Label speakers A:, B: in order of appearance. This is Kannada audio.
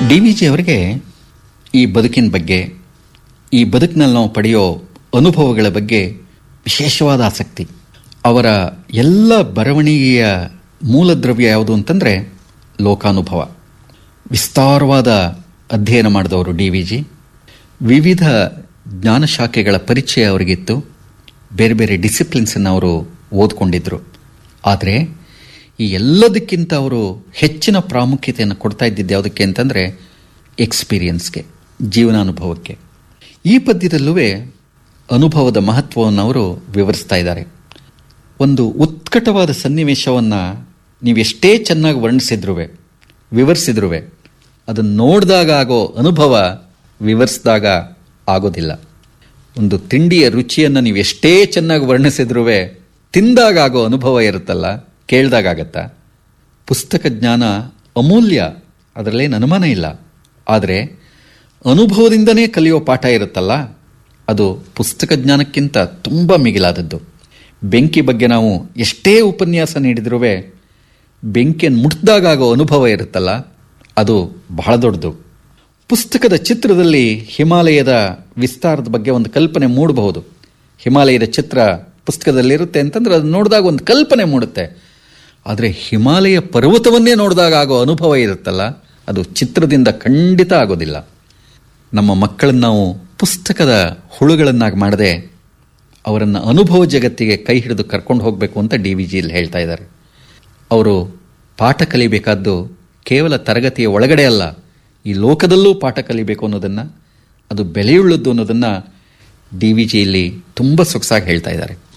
A: ಡಿ ವಿ ಜಿ ಅವರಿಗೆ ಈ ಬದುಕಿನ ಬಗ್ಗೆ ಈ ಬದುಕಿನಲ್ಲಿ ನಾವು ಪಡೆಯೋ ಅನುಭವಗಳ ಬಗ್ಗೆ ವಿಶೇಷವಾದ ಆಸಕ್ತಿ ಅವರ ಎಲ್ಲ ಬರವಣಿಗೆಯ ಮೂಲ ದ್ರವ್ಯ ಯಾವುದು ಅಂತಂದರೆ ಲೋಕಾನುಭವ ವಿಸ್ತಾರವಾದ ಅಧ್ಯಯನ ಮಾಡಿದವರು ಡಿ ವಿ ಜಿ ವಿವಿಧ ಜ್ಞಾನ ಶಾಖೆಗಳ ಪರಿಚಯ ಅವರಿಗಿತ್ತು ಬೇರೆ ಬೇರೆ ಡಿಸಿಪ್ಲಿನ್ಸನ್ನು ಅವರು ಓದ್ಕೊಂಡಿದ್ರು ಆದರೆ ಈ ಎಲ್ಲದಕ್ಕಿಂತ ಅವರು ಹೆಚ್ಚಿನ ಪ್ರಾಮುಖ್ಯತೆಯನ್ನು ಕೊಡ್ತಾ ಇದ್ದಿದ್ದು ಯಾವುದಕ್ಕೆ ಅಂತಂದರೆ ಎಕ್ಸ್ಪೀರಿಯನ್ಸ್ಗೆ ಜೀವನಾನುಭವಕ್ಕೆ ಈ ಪದ್ಯದಲ್ಲೂ ಅನುಭವದ ಮಹತ್ವವನ್ನು ಅವರು ವಿವರಿಸ್ತಾ ಇದ್ದಾರೆ ಒಂದು ಉತ್ಕಟವಾದ ಸನ್ನಿವೇಶವನ್ನು ನೀವೆಷ್ಟೇ ಚೆನ್ನಾಗಿ ವರ್ಣಿಸಿದ್ರೂ ವಿವರಿಸಿದ್ರೂ ಅದನ್ನು ನೋಡಿದಾಗ ಆಗೋ ಅನುಭವ ವಿವರಿಸಿದಾಗ ಆಗೋದಿಲ್ಲ ಒಂದು ತಿಂಡಿಯ ರುಚಿಯನ್ನು ನೀವು ಎಷ್ಟೇ ಚೆನ್ನಾಗಿ ವರ್ಣಿಸಿದ್ರೂ ತಿಂದಾಗ ಆಗೋ ಅನುಭವ ಇರುತ್ತಲ್ಲ ಕೇಳಿದಾಗತ್ತಾ ಪುಸ್ತಕ ಜ್ಞಾನ ಅಮೂಲ್ಯ ಅದರಲ್ಲೇನು ಅನುಮಾನ ಇಲ್ಲ ಆದರೆ ಅನುಭವದಿಂದನೇ ಕಲಿಯೋ ಪಾಠ ಇರುತ್ತಲ್ಲ ಅದು ಪುಸ್ತಕ ಜ್ಞಾನಕ್ಕಿಂತ ತುಂಬ ಮಿಗಿಲಾದದ್ದು ಬೆಂಕಿ ಬಗ್ಗೆ ನಾವು ಎಷ್ಟೇ ಉಪನ್ಯಾಸ ನೀಡಿದ್ರೂ ಬೆಂಕಿಯನ್ನು ಮುಟ್ಟಿದಾಗ ಆಗೋ ಅನುಭವ ಇರುತ್ತಲ್ಲ ಅದು ಬಹಳ ದೊಡ್ಡದು ಪುಸ್ತಕದ ಚಿತ್ರದಲ್ಲಿ ಹಿಮಾಲಯದ ವಿಸ್ತಾರದ ಬಗ್ಗೆ ಒಂದು ಕಲ್ಪನೆ ಮೂಡಬಹುದು ಹಿಮಾಲಯದ ಚಿತ್ರ ಪುಸ್ತಕದಲ್ಲಿರುತ್ತೆ ಅಂತಂದ್ರೆ ಅದು ನೋಡಿದಾಗ ಒಂದು ಕಲ್ಪನೆ ಮೂಡುತ್ತೆ ಆದರೆ ಹಿಮಾಲಯ ಪರ್ವತವನ್ನೇ ನೋಡಿದಾಗ ಆಗೋ ಅನುಭವ ಇರುತ್ತಲ್ಲ ಅದು ಚಿತ್ರದಿಂದ ಖಂಡಿತ ಆಗೋದಿಲ್ಲ ನಮ್ಮ ಮಕ್ಕಳನ್ನು ನಾವು ಪುಸ್ತಕದ ಹುಳುಗಳನ್ನಾಗಿ ಮಾಡದೆ ಅವರನ್ನು ಅನುಭವ ಜಗತ್ತಿಗೆ ಕೈ ಹಿಡಿದು ಕರ್ಕೊಂಡು ಹೋಗಬೇಕು ಅಂತ ಡಿ ವಿ ಜಿಯಲ್ಲಿ ಹೇಳ್ತಾ ಇದ್ದಾರೆ ಅವರು ಪಾಠ ಕಲಿಬೇಕಾದ್ದು ಕೇವಲ ತರಗತಿಯ ಒಳಗಡೆ ಅಲ್ಲ ಈ ಲೋಕದಲ್ಲೂ ಪಾಠ ಕಲಿಬೇಕು ಅನ್ನೋದನ್ನು ಅದು ಬೆಲೆಯುಳ್ಳದ್ದು ಅನ್ನೋದನ್ನು ಡಿ ವಿ ಜಿಯಲ್ಲಿ ತುಂಬ ಸೊಗಸಾಗಿ ಹೇಳ್ತಾ ಇದ್ದಾರೆ